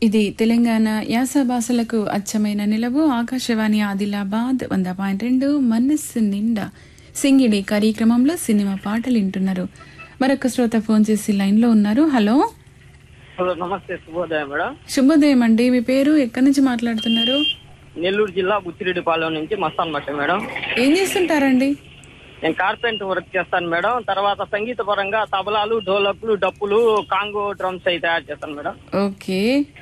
ఇది తెలంగాణ యాస భాషలకు అచ్చమైన నిలవు ఆకాశవాణి ఆదిలాబాద్ వంద పాయింట్ రెండు మనస్సు నిండా సింగిడి కార్యక్రమంలో సినిమా పాటలు వింటున్నారు మరొక శ్రోత ఫోన్ చేసి లైన్లో ఉన్నారు హలో హలో నమస్తే శుభోదయం మేడం శుభోదయం అండి మీ పేరు ఎక్కడి నుంచి మాట్లాడుతున్నారు నెల్లూరు జిల్లా బుచ్చిరెడ్డిపాలెం నుంచి మస్తాన్ మట్ట మేడం ఏం చేస్తుంటారండి నేను కార్పెంట్ వర్క్ చేస్తాను మేడం తర్వాత సంగీత పరంగా తబలాలు డోలకులు డప్పులు కాంగో డ్రమ్స్ అయి తయారు చేస్తాను మేడం ఓకే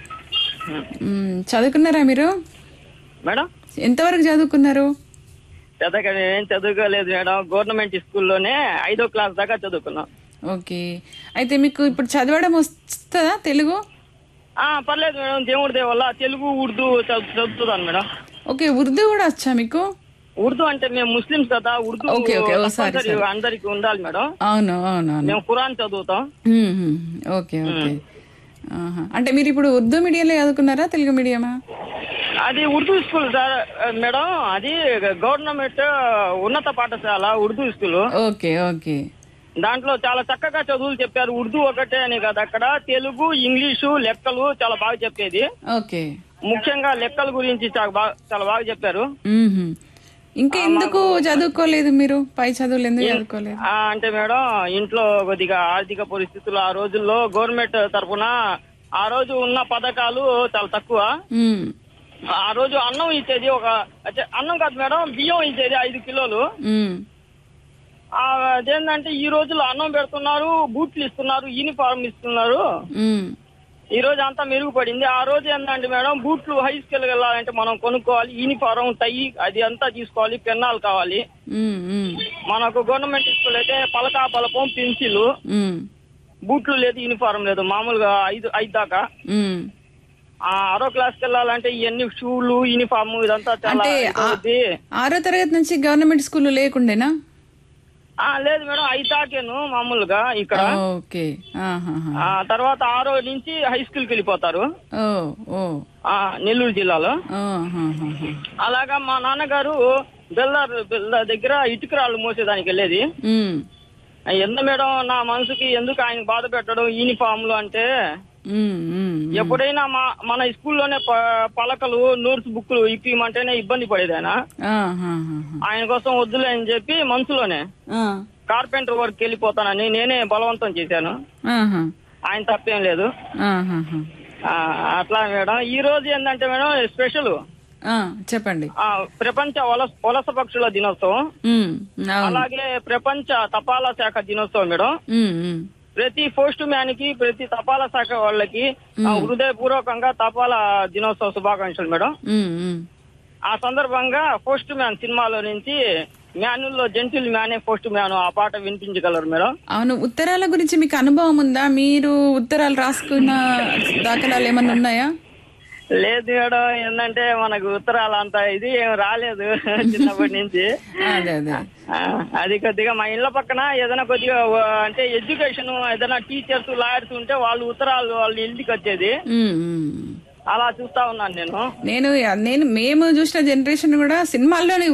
మ్, చదువుకున్నారా మీరు మేడం ఎంతవరకు చదువుకున్నారు చదవక ఏం చదువుకోలేదు మేడం గవర్నమెంట్ స్కూల్లోనే ఐదో క్లాస్ దాకా చదువుకున్నాం ఓకే అయితే మీకు ఇప్పుడు చదవడం వస్తుందా తెలుగు ఆ పర్లేదు మేడం దేవుడి దేవ వల్ల తెలుగు ఉర్దూ చదువు- చదువుతున్నాను మేడం ఓకే ఉర్దూ కూడా వచ్చా మీకు ఉర్దూ అంటే మేము ముస్లిమ్స్ కదా Urdu okay, okay. Oh, sorry, తప్పనిసరి అందరికి ఉండాలి మేడం అవును అవును అవును మేము ఖురాన్ చదువుతాం మ్మ్, మ్మ్. ఓకే ఓకే ఆహా. అంటే మీరు ఇప్పుడు ఉర్దూ మీడియంలో చదువుకున్నారా తెలుగు మీడియమా అది ఉర్దూ స్కూల్ సార్ మేడం అది గవర్నమెంట్ ఉన్నత పాఠశాల ఉర్దూ స్కూల్ ఓకే ఓకే దాంట్లో చాలా చక్కగా చదువులు చెప్పారు ఉర్దూ ఒకటే అని కాదు అక్కడ తెలుగు ఇంగ్లీషు లెక్కలు చాలా బాగా చెప్పేది ఓకే ముఖ్యంగా లెక్కల గురించి చాలా బాగా చాలా బాగా చెప్పారు మ్మ్హ. ఇంకా ఎందుకు చదువుకోలేదు మీరు పై చదువులు ఎందుకు చదువుకోలేదు ఆ, అంటే మేడం ఇంట్లో కొద్దిగా ఆర్థిక పరిస్థితులు ఆ రోజుల్లో గవర్నమెంట్ తరఫున ఆ రోజు ఉన్న పథకాలు చాలా తక్కువ మ్మ్. ఆ రోజు అన్నం ఇచ్చేది ఒక అంటే అన్నం కాదు మేడం బియ్యం ఇచ్చేది ఐదు కిలోలు మ్మ్. ఆ, అదేంటంటే ఈ రోజుల్లో అన్నం పెడుతున్నారు బూట్లు ఇస్తున్నారు యూనిఫామ్ ఇస్తున్నారు మ్మ్. ఈ రోజు అంతా మెరుగుపడింది ఆ రోజు ఏంటంటే మేడం బూట్లు హై స్కూల్ వెళ్ళాలంటే మనం కొనుక్కోవాలి యూనిఫారం టై అది అంతా తీసుకోవాలి పెన్నాలు కావాలి మ్మ్. మ్మ్. మనకు గవర్నమెంట్ స్కూల్ అయితే పలకా పలపం పెన్సిల్ మ్మ్. బూట్లు లేదు యూనిఫారం లేదు మామూలుగా ఐదు ఐదు దాకా మ్మ్. ఆ ఆరో క్లాస్కి వెళ్ళాలంటే ఇవన్నీ షూలు యూనిఫామ్ ఇదంతా చాలా అంటే ఇది ఆ- అవుద్ది. ఆరో తరగతి నుంచి గవర్నమెంట్ స్కూల్ లేకుండేనా ఆ లేదు మేడం ఐదు దాకేను మామూలుగా ఇక్కడ ఓకే ఆహాహా. ఆ తర్వాత ఆరో నుంచి హై స్కూల్కి వెళ్ళిపోతారు ఓ ఓ ఆ నెల్లూరు జిల్లాలో ఆహాహాహా. అలాగా మా నాన్నగారు బెల్లార్ బెల్లార్ దగ్గర ఇటుకరాళ్ళు మోసేదానికి వెళ్ళేది మ్మ్. ఆ, ఎంత మేడం నా మనసుకి ఎందుకు ఆయన బాధ పెట్టడం యూనిఫామ్లు అంటే మ్మ్. మ్మ్. ఎప్పుడైనా మా మన స్కూల్లోనే ప- పలకలు నోట్స్ బుక్లు ఇప్పిమంటేనే ఇబ్బంది పడేది ఆయన ఆహాహాహా. ఆయన కోసం వద్దులే అని చెప్పి మనసులోనే ఆ. కార్పెంటర్ వర్క్ వెళ్ళిపోతానని నేనే బలవంతం చేశాను ఆహా. ఆయన తప్పేం లేదు ఆహాహా. ఆ, అట్లా మేడం ఈ రోజు ఏంటంటే మేడం స్పెషల్ ఆ, చెప్పండి ఆ, ప్రపంచ వలస వలస పక్షుల దినోత్సవం మ్మ్. అవును అలాగే ప్రపంచ తపాలా శాఖ దినోత్సవం మేడం మ్మ్. మ్మ్. ప్రతి పోస్ట్ మ్యాన్ కి ప్రతి తపాలా శాఖ వాళ్ళకి ఆ, హృదయపూర్వకంగా తపాలా దినోత్సవ శుభాకాంక్షలు మేడం మ్మ్. మ్మ్. ఆ సందర్భంగా పోస్ట్ మ్యాన్ సినిమాలో నుంచి మ్యానుల్లో జెంటిల్ మ్యానే పోస్ట్ మ్యాన్ ఆ పాట వినిపించగలరు మేడం అవును ఉత్తరాల గురించి మీకు అనుభవం ఉందా మీరు ఉత్తరాలు రాసుకున్న దాఖలాలు ఏమన్నా ఉన్నాయా లేదు మేడం ఏంటంటే మనకు ఉత్తరాలు అంత ఇది ఏం రాలేదు చిన్నప్పటి నుంచి అదే అదే ఆ, అది కొద్దిగా మా ఇళ్ళ పక్కన ఏదైనా కొద్దిగా ఆ, అంటే ఎడ్యుకేషన్ ఏదైనా టీచర్స్ లాయర్స్ ఉంటే వాళ్ళు ఉత్తరాలు వాళ్ళ ఇంటికి వచ్చేది మ్మ్. మ్మ్. అలా చూస్తా ఉన్నాను నేను నేను నేను మేము చూసిన జనరేషన్ కూడా సినిమాల్లోనే